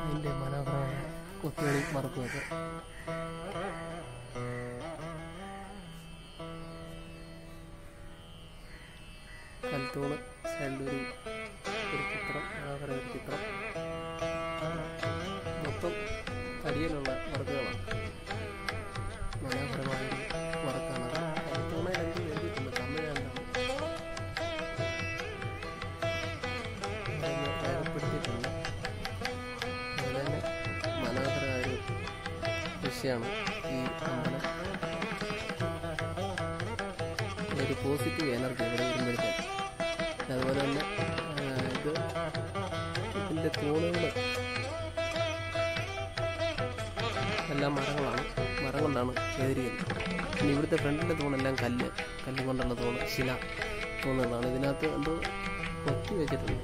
അതിൻ്റെ മനോഹരമായ കൊത്തുകളി മറക്കുമൊക്കെ കൽത്തൂണ് സൈഡിലൊരു ഒരു ചിത്രം മനോഹര ഒരു ചിത്രം മൊത്തം തടിയിലുള്ള വർക്കുകളാണ് മനോഹരമായ ഒരു വർക്കാണ് കൽത്തൂണയിൽ എന്ത് എഴുതിയിട്ടുണ്ട് തമിഴാണ്ടാണ് അതൊന്ന് രേഖപ്പെടുത്തിയിട്ടുണ്ട് അതുപോലെ തന്നെ മനോഹരമായ ഒരു ദൃശ്യമാണ് ഈ അമ്പലം ഒരു പോസിറ്റീവ് എനർജി ഇവിടെ വരുമ്പോഴത്തേക്ക് അതുപോലെ തന്നെ ആ, ഇത് ഇതിൻ്റെ തൂണുകൾ എല്ലാം മരങ്ങളാണ് മരം കൊണ്ടാണ് ചെയ്തിരിക്കുന്നത് പിന്നെ ഇവിടുത്തെ ഫ്രണ്ടിലെ തൂണെല്ലാം കല്ല് കല്ല് കൊണ്ടുള്ള തൂണ് ശില തൂണുകളാണ് ഇതിനകത്ത് എന്തോ കൊത്തി വെച്ചിട്ടുണ്ട്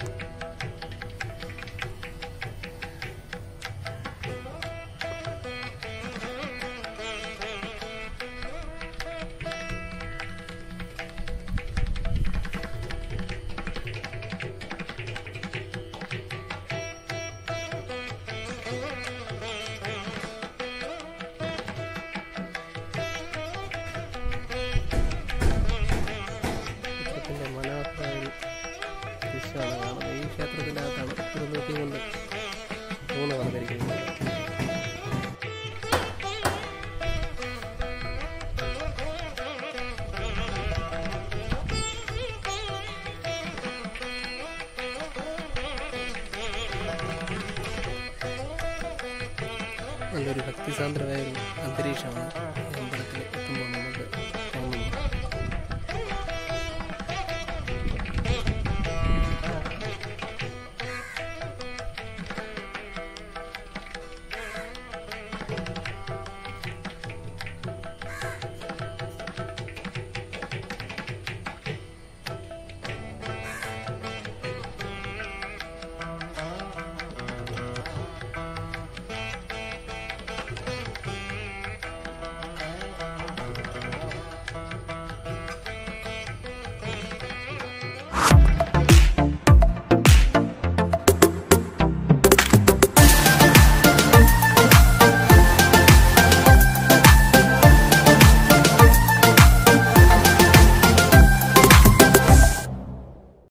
ക്ഷേത്രത്തിൻ്റെ മനോഹരമായ ഒരു ദൃശ്യമാണ് കാണുന്നത് ഈ ക്ഷേത്രത്തിനകത്താണ് തിരുനൂറ്റി കൊണ്ട് തൂണ് വന്നിരിക്കുന്നത് നല്ലൊരു ഭക്തിസാന്ദ്രമായ ഒരു അന്തരീക്ഷമാണ് ഈ അമ്പലത്തിൽ എത്തുമ്പോൾ നമ്മൾ